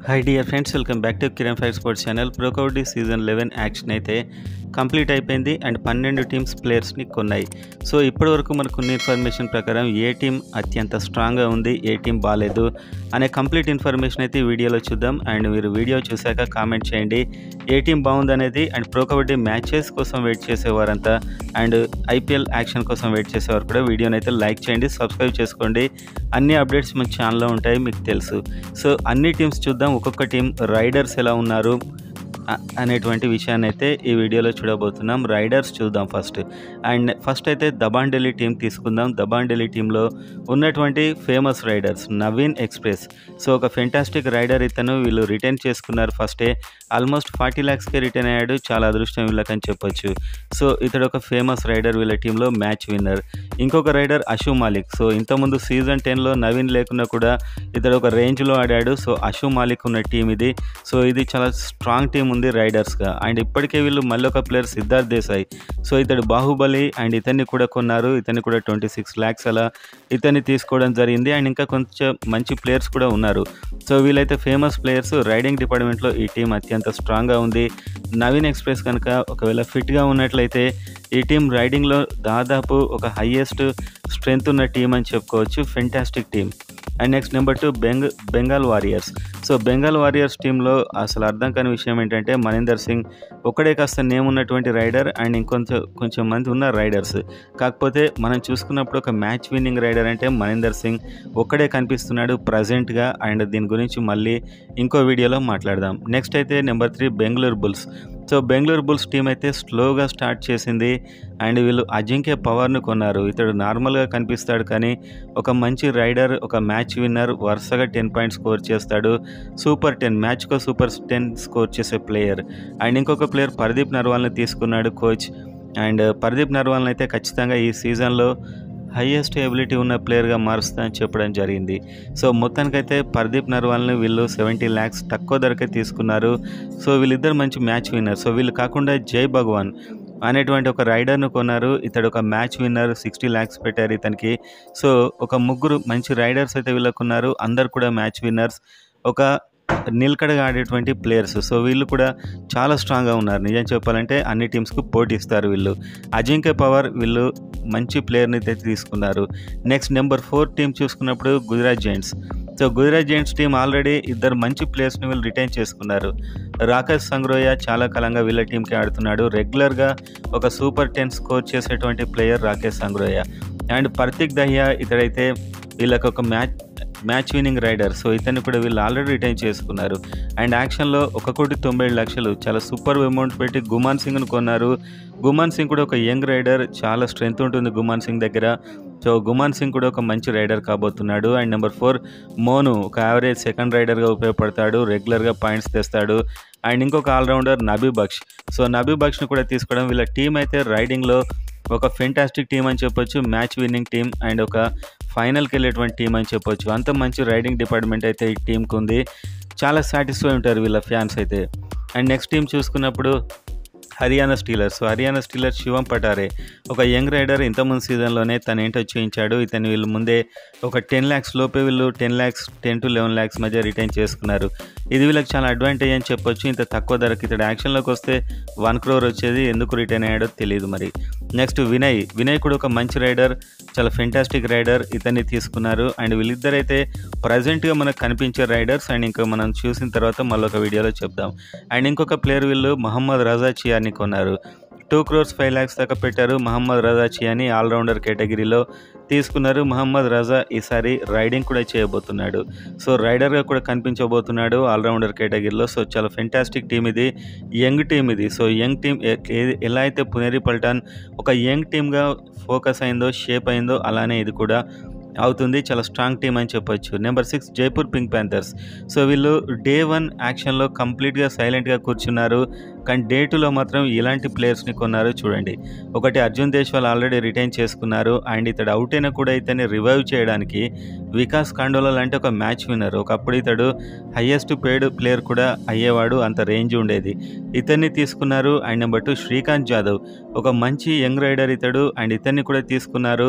high dear friends welcome back to Kiran five sports channel pro kabaddi season eleven auction అయితే complete అయిపోయింది and పన్నెండు teams ప్లేయర్స్ని కొన్నాయి so ఇప్పటి వరకు మనకు ఉన్న ఇన్ఫర్మేషన్ ప్రకారం ఏ టీం అత్యంత స్ట్రాంగ్గా ఉంది ఏ టీం బాగాలేదు అనే కంప్లీట్ ఇన్ఫర్మేషన్ అయితే ఈ వీడియోలో చూద్దాం అండ్ మీరు వీడియో చూశాక కామెంట్ చేయండి ఏ టీం బాగుంది అనేది అండ్ ప్రో కబడ్డీ మ్యాచెస్ కోసం వెయిట్ చేసేవారంతా అండ్ ఐపీఎల్ యాక్షన్ కోసం వెయిట్ చేసేవారు కూడా వీడియోని అయితే లైక్ చేయండి సబ్స్క్రైబ్ చేసుకోండి అన్ని అప్డేట్స్ మన ఛానల్లో ఉంటాయి మీకు తెలుసు సో అన్ని టీమ్స్ చూద్దాం ఒక్కొక్క టీం రైడర్స్ ఎలా ఉన్నారు అ- అనేటువంటి విషయాన్ని అయితే ఈ వీడియోలో చూడబోతున్నాం రైడర్స్ చూద్దాం ఫస్ట్ అండ్ ఫస్ట్ అయితే దబాన్ ఢిల్లీ టీం తీసుకుందాం దబాన్ ఢిల్లీ టీంలో ఉన్నటువంటి famous raiders Naveen express so ఒక ఫెంటాస్టిక్ రైడర్ ఇతను వీళ్ళు రిటర్న్ చేసుకున్నారు ఫస్టే ఆల్మోస్ట్ ఫార్టీ ల్యాక్స్కే రిటర్న్ అయ్యాడు చాలా అదృష్టం వీళ్ళకని చెప్పొచ్చు సో ఇతడు ఒక ఫేమస్ రైడర్ వీళ్ళ టీంలో మ్యాచ్ విన్నర్ ఇంకొక రైడర్ అషు మాలిక్ సో ఇంతకుముందు సీజన్ టెన్లో నవీన్ లేకున్నా కూడా ఇతడు ఒక రేంజ్లో ఆడాడు సో అషు మాలిక్ ఉన్న టీం ఇది సో ఇది చాలా స్ట్రాంగ్ టీం ఉంది రైడర్స్గా అండ్ ఇప్పటికే వీళ్ళు మళ్ళీ ఒక ప్లేయర్ సిద్ధార్థ్ దేశాయ్ సో ఇతడు బాహుబలి అండ్ ఇతన్ని కూడా కొన్నారు ఇతన్ని కూడా ట్వంటీ సిక్స్ ల్యాక్స్ అలా ఇతన్ని తీసుకోవడం జరిగింది అండ్ ఇంకా కొంచెం మంచి ప్లేయర్స్ కూడా ఉన్నారు సో వీళ్ళైతే ఫేమస్ ప్లేయర్స్ రైడింగ్ డిపార్ట్మెంట్లో ఈ టీం అత్యంత స్ట్రాంగ్గా ఉంది నవీన్ ఎక్స్ప్రెస్ కనుక ఒకవేళ ఫిట్గా ఉన్నట్లయితే ఈ టీం రైడింగ్లో దాదాపు ఒక హయ్యెస్ట్ స్ట్రెంగ్త్ ఉన్న టీం అని చెప్పుకోవచ్చు fantastic team and next number two బెంగ్ Bengal warriors so Bengal warriors టీంలో అసలు అర్థం కాని విషయం ఏంటంటే మనీందర్ సింగ్ ఒక్కడే కాస్త నేమ్ ఉన్నటువంటి రైడర్ అండ్ ఇంకొంచెం కొంచెం మంది ఉన్న రైడర్స్ కాకపోతే మనం చూసుకున్నప్పుడు ఒక మ్యాచ్ విన్నింగ్ రైడర్ అంటే మనీందర్ సింగ్ ఒక్కడే కనిపిస్తున్నాడు ప్రజెంట్గా అండ్ దీని గురించి మళ్ళీ ఇంకో వీడియోలో మాట్లాడదాం నెక్స్ట్ అయితే number three Bengaluru bulls so Bengaluru bulls team అయితే స్లోగా స్టార్ట్ చేసింది అండ్ వీళ్ళు అజింక్య పవర్ను కొన్నారు ఇతడు నార్మల్గా కనిపిస్తాడు కానీ ఒక మంచి రైడర్ ఒక మ్యాచ్ విన్నర్ వరుసగా టెన్ పాయింట్స్ స్కోర్ చేస్తాడు సూపర్ టెన్ మ్యాచ్కో సూపర్ టెన్ స్కోర్ చేసే ప్లేయర్ అండ్ ఇంకొక ప్లేయర్ పరదీప్ నర్వాల్ని తీసుకున్నాడు కోచ్ అండ్ పరదీప్ నర్వాల్ని అయితే ఖచ్చితంగా ఈ సీజన్లో హైయెస్ట్ ఎబిలిటీ ఉన్న ప్లేయర్గా మారుస్తా అని చెప్పడం జరిగింది సో మొత్తానికైతే పర్దీప్ నర్వాల్ని వీళ్ళు సెవెంటీ ల్యాక్స్ తక్కువ ధరకే తీసుకున్నారు సో వీళ్ళిద్దరు మంచి మ్యాచ్ విన్నర్ సో వీళ్ళు కాకుండా జై భగవాన్ అనేటువంటి ఒక రైడర్ను కొన్నారు ఇతడు ఒక మ్యాచ్ విన్నర్ సిక్స్టీ ల్యాక్స్ పెట్టారు ఇతనికి సో ఒక ముగ్గురు మంచి రైడర్స్ అయితే వీళ్ళకున్నారు అందరు కూడా మ్యాచ్ విన్నర్స్ ఒక నిలకడగా ఆడేటువంటి ప్లేయర్స్ సో వీళ్ళు కూడా చాలా స్ట్రాంగ్గా ఉన్నారు నిజం చెప్పాలంటే అన్ని టీమ్స్కు పోటీ ఇస్తారు వీళ్ళు అజింక్య పవర్ వీళ్ళు మంచి ప్లేయర్ని అయితే తీసుకున్నారు నెక్స్ట్ నెంబర్ ఫోర్ టీం చూసుకున్నప్పుడు Gujarat giants so Gujarat giants team already ఇద్దరు మంచి ప్లేయర్స్ని వీళ్ళు రిటైన్ చేసుకున్నారు రాకేష్ సంగ్రోయ చాలా కాలంగా వీళ్ళ టీంకి ఆడుతున్నాడు రెగ్యులర్గా ఒక సూపర్ టెన్ స్కోర్ చేసేటువంటి ప్లేయర్ రాకేష్ సంగ్రోయ అండ్ పర్తిక్ దహియా ఇతడైతే వీళ్ళకి ఒక match match winning raider so ఇతన్ని కూడా వీళ్ళు ఆల్రెడీ రిటైన్ చేసుకున్నారు అండ్ యాక్షన్లో ఒక కోటి తొంభై ఏడు లక్షలు చాలా సూపర్ అమౌంట్ పెట్టి గుమాన్ సింగ్ను కొన్నారు గుమాన్ సింగ్ కూడా ఒక యంగ్ రైడర్ చాలా స్ట్రెంగ్త్ ఉంటుంది గుమాన్ సింగ్ దగ్గర సో గుమాన్ సింగ్ కూడా ఒక మంచి రైడర్ కాబోతున్నాడు అండ్ నెంబర్ ఫోర్ మోను ఒక యావరేజ్ సెకండ్ రైడర్గా ఉపయోగపడతాడు రెగ్యులర్గా పాయింట్స్ తెస్తాడు అండ్ ఇంకొక ఆల్రౌండర్ నబీ బక్ష్ సో నబీ బక్ష్ని కూడా తీసుకోవడం వీళ్ళ టీం అయితే రైడింగ్లో ఒక ఫెంటాస్టిక్ టీం అని చెప్పొచ్చు మ్యాచ్ విన్నింగ్ టీం అండ్ ఒక ఫైనల్కి వెళ్ళేటువంటి టీం అని చెప్పొచ్చు అంత మంచి రైడింగ్ డిపార్ట్మెంట్ అయితే ఈ టీంకి ఉంది చాలా సాటిస్ఫై ఉంటారు వీళ్ళ ఫ్యాన్స్ అయితే అండ్ నెక్స్ట్ టీం చూసుకున్నప్పుడు Haryana steelers so Haryana steelers Shivam Patare ఒక యంగ్ రైడర్ ఇంతకుముందు సీజన్లోనే తను ఏంటో చూపించాడు ఇతను వీళ్ళు ముందే ఒక టెన్ ల్యాక్స్ లోపే వీళ్ళు ten lakhs ten to eleven lakhs మధ్య రిటైన్ చేసుకున్నారు ఇది వీళ్ళకి చాలా అడ్వాంటేజ్ అని చెప్పొచ్చు ఇంత తక్కువ ధరకి ఇతడు యాక్షన్లోకి వస్తే వన్ క్రోర్ వచ్చేది ఎందుకు రిటైన్ అయ్యాడో తెలియదు మరి నెక్స్ట్ వినయ్ వినయ్ కూడా ఒక మంచి రైడర్ చాలా ఫెంటాస్టిక్ రైడర్ ఇతన్ని తీసుకున్నారు అండ్ వీళ్ళిద్దరైతే ప్రజెంట్గా మనకు కనిపించే రైడర్స్ అండ్ ఇంకా మనం చూసిన తర్వాత మళ్ళీ ఒక వీడియోలో చెప్దాం అండ్ ఇంకొక ప్లేయర్ వీళ్ళు మహమ్మద్ రజా చియాని కొన్నారు టూ క్రోర్స్ ఫైవ్ ల్యాక్స్ దాకా పెట్టారు మహమ్మద్ రజా చియాని ఆల్రౌండర్ కేటగిరీలో తీసుకున్నారు మహమ్మద్ రజా ఈసారి రైడింగ్ కూడా చేయబోతున్నాడు సో రైడర్గా కూడా కనిపించబోతున్నాడు ఆల్రౌండర్ కేటగిరీలో సో చాలా ఫెంటాస్టిక్ టీం ఇది యంగ్ టీం ఇది సో యంగ్ టీం ఎలా అయితే పునేరి పల్టాన్ ఒక యంగ్ టీమ్గా ఫోకస్ అయిందో షేప్ అయిందో అలానే ఇది కూడా అవుతుంది చాలా స్ట్రాంగ్ టీం అని చెప్పొచ్చు number six Jaipur pink panthers so వీళ్ళు డే వన్ యాక్షన్లో కంప్లీట్గా సైలెంట్గా కూర్చున్నారు కానీ డే టూలో మాత్రం ఇలాంటి ప్లేయర్స్ని కొన్నారు చూడండి ఒకటి అర్జున్ దేశ్వాల్ ఆల్రెడీ రిటైన్ చేసుకున్నారు అండ్ ఇతడు అవుట్ అయినా కూడా ఇతన్ని రివైవ్ చేయడానికి వికాస్ కాండోలా లాంటి ఒక మ్యాచ్ విన్నర్ ఒకప్పుడు ఇతడు హయ్యెస్ట్ పేడ్ ప్లేయర్ కూడా అయ్యేవాడు అంత రేంజ్ ఉండేది ఇతన్ని తీసుకున్నారు and number two Srikanth Jadhav ఒక మంచి యంగ్ రైడర్ ఇతడు అండ్ ఇతన్ని కూడా తీసుకున్నారు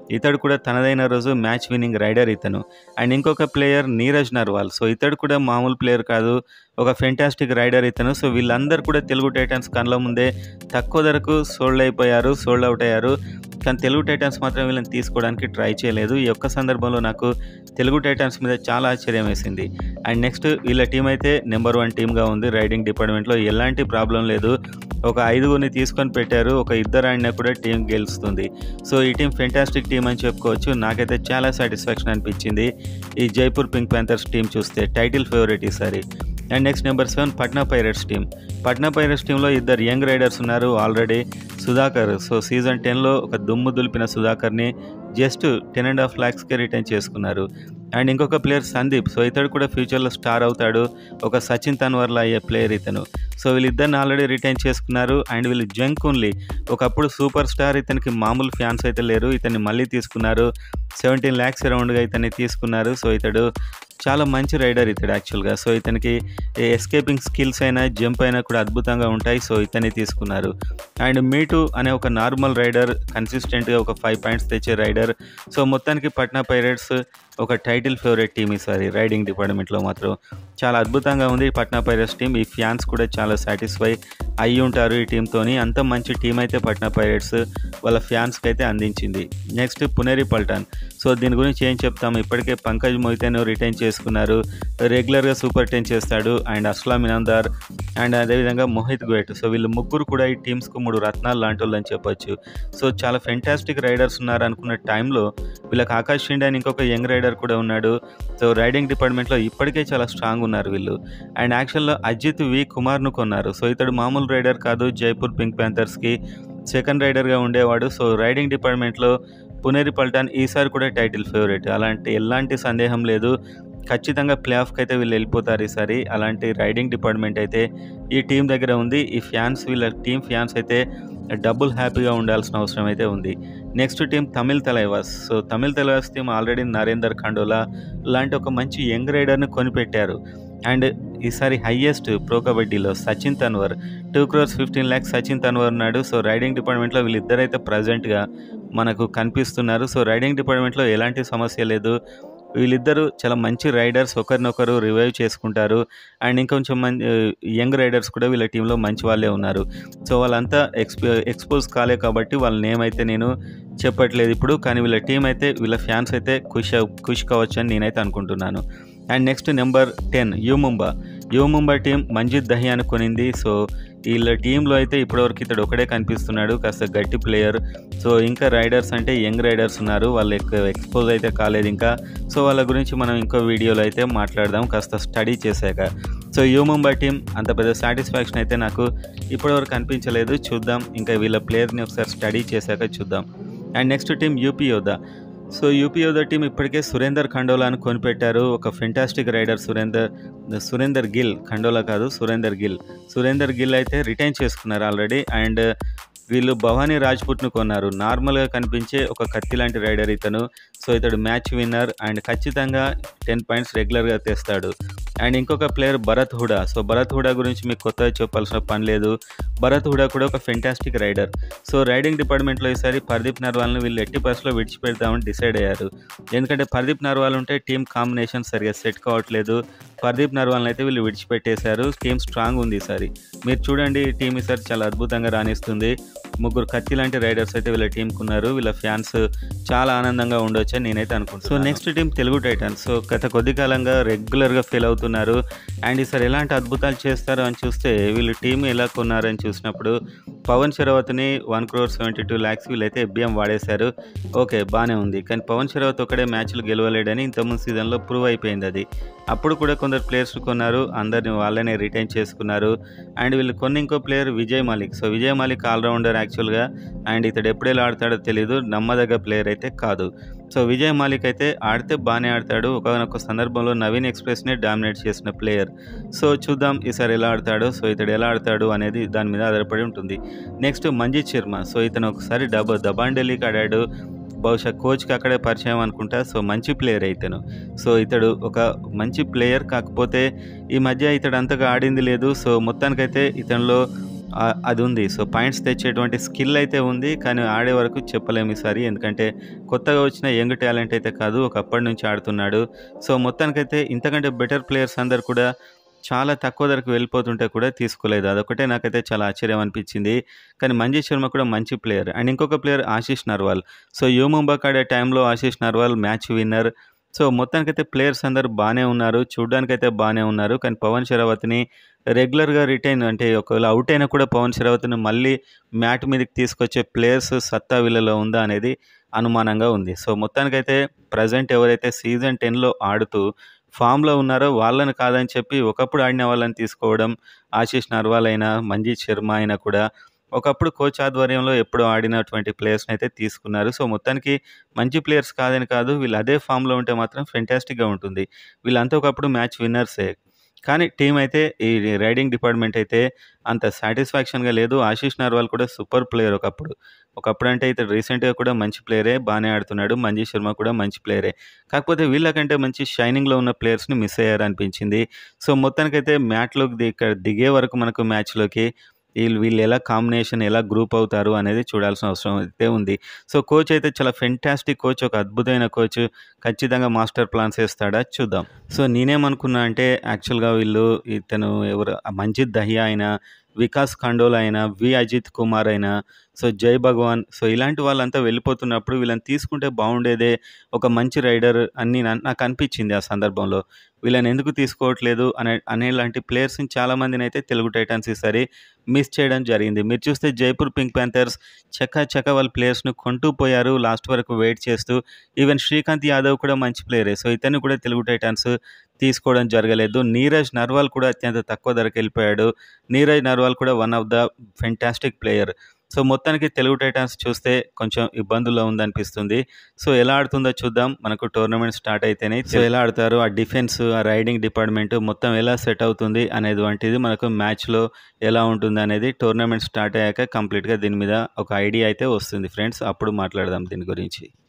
ఇతడు కూడా తనదైన రోజు మ్యాచ్ విన్నింగ్ రైడర్ ఇతను అండ్ ఇంకొక ప్లేయర్ నీరజ్ నర్వాల్ సో ఇతడు కూడా మామూలు ప్లేయర్ కాదు ఒక ఫెంటాస్టిక్ రైడర్ ఇతను సో వీళ్ళందరూ కూడా తెలుగు టైటన్స్ కళ్ళ ముందే తక్కువ ధరకు సోల్డ్ అయిపోయారు సోల్డ్ అవుట్ అయ్యారు కానీ తెలుగు టైటన్స్ మాత్రం వీళ్ళని తీసుకోవడానికి ట్రై చేయలేదు ఈ ఒక్క సందర్భంలో నాకు తెలుగు టైటన్స్ మీద చాలా ఆశ్చర్యం వేసింది అండ్ నెక్స్ట్ వీళ్ళ టీం అయితే నెంబర్ వన్ టీమ్గా ఉంది రైడింగ్ డిపార్ట్మెంట్లో ఎలాంటి ప్రాబ్లం లేదు ఒక ఐదుగురిని తీసుకొని పెట్టారు ఒక ఇద్దరు ఆడినా కూడా టీం గెలుస్తుంది సో ఈ టీం ఫెంటాస్టిక్ టీం అని చెప్పుకోవచ్చు నాకైతే చాలా సాటిస్ఫాక్షన్ అనిపించింది ఈ జైపూర్ పింక్ ప్యాంథర్స్ టీం చూస్తే టైటిల్ ఫేవరెట్ ఈసారి and next number seven Patna pirates team Patna pirates టీంలో ఇద్దరు యంగ్ రైడర్స్ ఉన్నారు ఆల్రెడీ సుధాకర్ సో సీజన్ టెన్లో ఒక దుమ్ము దులిపిన సుధాకర్ని జస్ట్ టెన్ అండ్ హాఫ్ ల్యాక్స్కే రిటర్న్ చేసుకున్నారు అండ్ ఇంకొక ప్లేయర్ సందీప్ సో ఇతడు కూడా ఫ్యూచర్లో స్టార్ అవుతాడు ఒక సచిన్ తన్వర్లా అయ్యే ప్లేయర్ ఇతను సో వీళ్ళిద్దరిని ఆల్రెడీ రిటైన్ చేసుకున్నారు అండ్ వీళ్ళు జంక్ ఓన్లీ ఒకప్పుడు సూపర్ స్టార్ ఇతనికి మామూలు ఫ్యాన్స్ అయితే లేరు ఇతన్ని మళ్ళీ తీసుకున్నారు సెవెంటీన్ ల్యాక్స్ అరౌండ్గా ఇతన్ని తీసుకున్నారు సో ఇతడు చాలా మంచి రైడర్ ఇతడు యాక్చువల్గా సో ఇతనికి ఎస్కేపింగ్ స్కిల్స్ అయినా జంప్ అయినా కూడా అద్భుతంగా ఉంటాయి సో ఇతన్ని తీసుకున్నారు అండ్ మీటు అనే ఒక నార్మల్ రైడర్ కన్సిస్టెంట్గా ఒక ఫైవ్ పాయింట్స్ తెచ్చే రైడర్ సో మొత్తానికి పట్నా పైరేట్స్ ఒక టైటిల్ ఫేవరెట్ టీమ్ ఈసారి రైడింగ్ డిపార్ట్మెంట్లో మాత్రం చాలా అద్భుతంగా ఉంది ఈ పట్నా పైరేట్స్ టీం ఈ ఫ్యాన్స్ కూడా చాలా సాటిస్ఫై అయ్యి ఉంటారు ఈ టీంతోని అంత మంచి టీం అయితే పట్నా పైరేట్స్ వాళ్ళ ఫ్యాన్స్కి అయితే అందించింది నెక్స్ట్ పునేరి పల్టాన్ సో దీని గురించి ఏం చెప్తాము ఇప్పటికే పంకజ్ మొయితేను రిటైన్ చేసుకున్నారు రెగ్యులర్గా సూపర్ టెన్ చేస్తాడు అండ్ అస్లాం ఇనాందార్ అండ్ అదేవిధంగా మోహిత్ గోయట్ సో వీళ్ళు ముగ్గురు కూడా ఈ టీమ్స్కు మూడు రత్నాలు లాంటి వాళ్ళు అని చెప్పొచ్చు సో చాలా ఫెంటాస్టిక్ రైడర్స్ ఉన్నారు అనుకున్న టైంలో వీళ్ళకి ఆకాష్ షిండే అని ఇంకొక యంగ్ రైడర్ కూడా ఉన్నాడు సో రైడింగ్ డిపార్ట్మెంట్లో ఇప్పటికే చాలా స్ట్రాంగ్ ఉన్నారు వీళ్ళు అండ్ యాక్చువల్లో అజిత్ వి కుమార్ను కొన్నారు సో ఇతడు మామూలు రైడర్ కాదు జైపూర్ పింక్ ప్యాంథర్స్కి సెకండ్ రైడర్గా ఉండేవాడు సో రైడింగ్ డిపార్ట్మెంట్లో పునేరి పల్టాన్ ఈసారి కూడా టైటిల్ ఫేవరెట్ అలాంటి ఎలాంటి సందేహం లేదు ఖచ్చితంగా ప్లే ఆఫ్కి అయితే వీళ్ళు వెళ్ళిపోతారు ఈసారి అలాంటి రైడింగ్ డిపార్ట్మెంట్ అయితే ఈ టీం దగ్గర ఉంది ఈ ఫ్యాన్స్ వీళ్ళ టీం ఫ్యాన్స్ అయితే డబుల్ హ్యాపీగా ఉండాల్సిన అవసరం అయితే ఉంది next team Tamil Thalaivas so Tamil Thalaivas team already Narender Kandola లాంటి ఒక మంచి యంగ్ రైడర్ని కొనిపెట్టారు అండ్ ఈసారి హయ్యెస్ట్ ప్రో కబడ్డీలో సచిన్ తన్వర్ టూ క్రోర్స్ ఫిఫ్టీన్ ల్యాక్స్ సచిన్ తన్వర్ ఉన్నాడు సో రైడింగ్ డిపార్ట్మెంట్లో వీళ్ళిద్దరైతే ప్రజెంట్గా మనకు కనిపిస్తున్నారు సో రైడింగ్ డిపార్ట్మెంట్లో ఎలాంటి సమస్య లేదు వీళ్ళిద్దరూ చాలా మంచి రైడర్స్ ఒకరినొకరు రివైవ్ చేసుకుంటారు అండ్ ఇంకొంచెం మంది యంగ్ రైడర్స్ కూడా వీళ్ళ టీంలో మంచి వాళ్ళే ఉన్నారు సో వాళ్ళంతా ఎక్స్పో ఎక్స్పోజ్ కాలే కాబట్టి వాళ్ళ నేమ్ అయితే నేను చెప్పట్లేదు ఇప్పుడు కానీ వీళ్ళ టీం అయితే వీళ్ళ ఫ్యాన్స్ అయితే ఖుషి ఖుషి కావచ్చు అని నేనైతే అనుకుంటున్నాను and next number ten U Mumba U Mumbai team Manjeet దహియాను కొనింది సో వీళ్ళ టీంలో అయితే ఇప్పటివరకు ఇతడు ఒకడే కనిపిస్తున్నాడు కాస్త గట్టి ప్లేయర్ సో ఇంకా రైడర్స్ అంటే యంగ్ రైడర్స్ ఉన్నారు వాళ్ళు ఎక్కువ ఎక్స్పోజ్ అయితే కాలేదు ఇంకా సో వాళ్ళ గురించి మనం ఇంకో వీడియోలో అయితే మాట్లాడదాం కాస్త స్టడీ చేశాక సో యూ ముంబై టీం అంత పెద్ద సాటిస్ఫాక్షన్ అయితే నాకు ఇప్పటివరకు అనిపించలేదు చూద్దాం ఇంకా వీళ్ళ ప్లేయర్ని ఒకసారి స్టడీ చేశాక చూద్దాం and next team UP Yoddha so UP Yoddha team ఇప్పటికే సురేందర్ ఖండోలాను కొనిపెట్టారు ఒక ఫెంటాస్టిక్ రైడర్ సురేందర్ సురేందర్ గిల్ ఖండోలా కాదు సురేందర్ గిల్ సురేందర్ గిల్ అయితే రిటైన్ చేసుకున్నారు ఆల్రెడీ అండ్ వీళ్ళు భవానీ రాజ్పుట్ను కొన్నారు నార్మల్గా కనిపించే ఒక కత్తి లాంటి రైడర్ ఇతను సో ఇతడు మ్యాచ్ విన్నర్ అండ్ ఖచ్చితంగా టెన్ పాయింట్స్ రెగ్యులర్గా తెస్తాడు అండ్ ఇంకొక ప్లేయర్ భరత్ హుడా సో భరత్ హుడా గురించి మీకు కొత్తగా చెప్పాల్సిన పని లేదు భరత్ హుడా కూడా ఒక ఫెంటాస్టిక్ రైడర్ సో రైడింగ్ డిపార్ట్మెంట్లో ఈసారి పర్దీప్ నర్వాల్ని వీళ్ళు ఎట్టి పరిస్థితిలో విడిచిపెడతామని డిసైడ్ అయ్యారు ఎందుకంటే పర్దీప్ నర్వాల్ ఉంటే టీం కాంబినేషన్ సరిగా సెట్ కావట్లేదు పర్దీప్ నర్వాల్ని అయితే వీళ్ళు విడిచిపెట్టేశారు టీం స్ట్రాంగ్ ఉంది ఈసారి మీరు చూడండి ఈ టీం ఈసారి చాలా అద్భుతంగా రాణిస్తుంది ముగ్గురు కత్తి లాంటి రైడర్స్ అయితే వీళ్ళ టీంకు ఉన్నారు వీళ్ళ ఫ్యాన్స్ చాలా ఆనందంగా ఉండొచ్చు అని నేనైతే అనుకుంటున్నాను so next team Telugu titans so గత కొద్ది కాలంగా రెగ్యులర్గా ఫెయిల్ అవుతున్నారు అండ్ ఈసారి ఎలాంటి అద్భుతాలు చేస్తారో అని చూస్తే వీళ్ళు టీం ఎలా కొన్నారని చూసినప్పుడు పవన్ శరవత్ని one crore seventy two lakhs వీళ్ళైతే ఎబ్బిఎం వాడేశారు ఓకే బాగానే ఉంది కానీ పవన్ శరవత్ ఒకడే మ్యాచ్లు గెలవలేడని ఇంతకుముందు సీజన్లో ప్రూవ్ అయిపోయింది అది అప్పుడు కూడా కొందరు ప్లేయర్స్ కొన్నారు అందరిని వాళ్ళనే రిటైన్ చేసుకున్నారు అండ్ వీళ్ళు కొన్ని ఇంకో player Vijay Malik so Vijay Malik allrounder యాక్చువల్గా అండ్ ఇతడు ఎప్పుడెలా ఆడతాడో తెలియదు నమ్మదగ్గ ప్లేయర్ అయితే కాదు సో విజయ్ మాలిక్ అయితే ఆడితే బాగానే ఆడతాడు ఒకనొక సందర్భంలో నవీన్ ఎక్స్ప్రెస్నే డామినేట్ చేసిన ప్లేయర్ సో చూద్దాం ఈసారి ఎలా ఆడతాడో సో ఇతడు ఎలా ఆడతాడు అనేది దాని మీద ఆధారపడి ఉంటుంది నెక్స్ట్ మంజిత్ శర్మ సో ఇతను ఒకసారి డబ దబాన్ ఢిల్లీకి ఆడాడు బహుశా కోచ్కి అక్కడే పరిచయం అనుకుంటా సో మంచి ప్లేయర్ ఇతను సో ఇతడు ఒక మంచి ప్లేయర్ కాకపోతే ఈ మధ్య ఇతడు అంతగా ఆడింది లేదు సో మొత్తానికైతే ఇతనిలో ఆ, అది ఉంది సో పాయింట్స్ తెచ్చేటువంటి స్కిల్ అయితే ఉంది కానీ ఆడే వరకు చెప్పలేము ఈసారి ఎందుకంటే కొత్తగా వచ్చిన యంగ్ టాలెంట్ అయితే కాదు ఒకప్పటి నుంచి ఆడుతున్నాడు సో మొత్తానికైతే ఇంతకంటే బెటర్ ప్లేయర్స్ అందరు కూడా చాలా తక్కువ ధరకు వెళ్ళిపోతుంటే కూడా తీసుకోలేదు అదొకటే నాకైతే చాలా ఆశ్చర్యం అనిపించింది కానీ మంజీష్ శర్మ కూడా మంచి ప్లేయర్ అండ్ ఇంకొక player Ashish Narwal so U ముంబాక్ ఆడే టైంలో Ashish Narwal match winner so మొత్తానికైతే ప్లేయర్స్ అందరు బాగానే ఉన్నారు చూడ్డానికైతే బాగానే ఉన్నారు కానీ పవన్ షరావత్ని రెగ్యులర్గా రిటైన్ అంటే ఒకవేళ అవుట్ అయినా కూడా పవన్ షరావత్ని మళ్ళీ మ్యాట్ మీదకి తీసుకొచ్చే ప్లేయర్స్ సత్తా వీళ్ళలో ఉందా అనేది అనుమానంగా ఉంది సో మొత్తానికైతే ప్రజెంట్ ఎవరైతే సీజన్ టెన్లో ఆడుతూ ఫామ్లో ఉన్నారో వాళ్ళని కాదని చెప్పి ఒకప్పుడు ఆడిన వాళ్ళని తీసుకోవడం ఆశీష్ నర్వాల్ అయినా మంజీత్ శర్మ అయినా కూడా ఒకప్పుడు కోచ్ ఆధ్వర్యంలో ఎప్పుడో ఆడినటువంటి ప్లేయర్స్ని అయితే తీసుకున్నారు సో మొత్తానికి మంచి ప్లేయర్స్ కాదని కాదు వీళ్ళు అదే ఫామ్లో ఉంటే మాత్రం ఫెంటాస్టిక్గా ఉంటుంది వీళ్ళంతా ఒకప్పుడు మ్యాచ్ విన్నర్సే కానీ టీం అయితే ఈ రైడింగ్ డిపార్ట్మెంట్ అయితే అంత సాటిస్ఫాక్షన్గా లేదు ఆశీష్ నర్వాల్ కూడా సూపర్ ప్లేయర్ ఒకప్పుడు ఒకప్పుడు అంటే ఇతడు రీసెంట్గా కూడా మంచి ప్లేయరే బాగానే ఆడుతున్నాడు మంజీ శర్మ కూడా మంచి ప్లేయరే కాకపోతే వీళ్ళకంటే మంచి షైనింగ్లో ఉన్న ప్లేయర్స్ని మిస్ అయ్యారనిపించింది సో మొత్తానికైతే మ్యాట్లోకి ది- ఇక్కడ దిగే వరకు మనకు మ్యాచ్లోకి వీళ్ళు వీళ్ళు ఎలా కాంబినేషన్ ఎలా గ్రూప్ అవుతారు అనేది చూడాల్సిన అవసరం అయితే ఉంది సో కోచ్ అయితే చాలా ఫెంటాస్టిక్ కోచ్ ఒక అద్భుతమైన కోచ్ ఖచ్చితంగా మాస్టర్ ప్లాన్స్ వేస్తాడా చూద్దాం సో నేనేమనుకున్నా అంటే యాక్చువల్గా వీళ్ళు ఇతను ఎవరు ఆ మంజిత్ దహియా అయినా వికాస్ ఖండోల్ అయినా వి అజిత్ కుమార్ అయినా సో జై భగవాన్ సో ఇలాంటి వాళ్ళంతా వెళ్ళిపోతున్నప్పుడు వీళ్ళని తీసుకుంటే బాగుండేదే ఒక మంచి రైడర్ అని నా- నాకు అనిపించింది ఆ సందర్భంలో వీళ్ళని ఎందుకు తీసుకోవట్లేదు అనే అనేలాంటి ప్లేయర్స్ని చాలామందిని అయితే తెలుగు టైటన్స్ ఈసారి మిస్ చేయడం జరిగింది మీరు చూస్తే జైపూర్ పింక్ ప్యాంథర్స్ చక్క చక్క వాళ్ళ ప్లేయర్స్ను కొంటూ పోయారు లాస్ట్ వరకు వెయిట్ చేస్తూ ఈవెన్ శ్రీకాంత్ యాదవ్ కూడా మంచి ప్లేయరే సో ఇతన్ని కూడా తెలుగు టైటన్స్ తీసుకోవడం జరగలేదు నీరజ్ నర్వాల్ కూడా అత్యంత తక్కువ ధరకు వెళ్ళిపోయాడు నీరజ్ నర్వాల్ కూడా one of the fantastic player so మొత్తానికి తెలుగు టైటన్స్ చూస్తే కొంచెం ఇబ్బందుల్లో ఉందనిపిస్తుంది సో ఎలా ఆడుతుందో చూద్దాం మనకు టోర్నమెంట్ స్టార్ట్ అయితేనే సో ఎలా ఆడతారు ఆ డిఫెన్స్ ఆ రైడింగ్ డిపార్ట్మెంట్ మొత్తం ఎలా సెట్ అవుతుంది అనేది వంటిది మనకు మ్యాచ్లో ఎలా ఉంటుంది అనేది టోర్నమెంట్ స్టార్ట్ అయ్యాక కంప్లీట్గా దీని మీద ఒక ఐడియా అయితే వస్తుంది ఫ్రెండ్స్ అప్పుడు మాట్లాడదాం దీని గురించి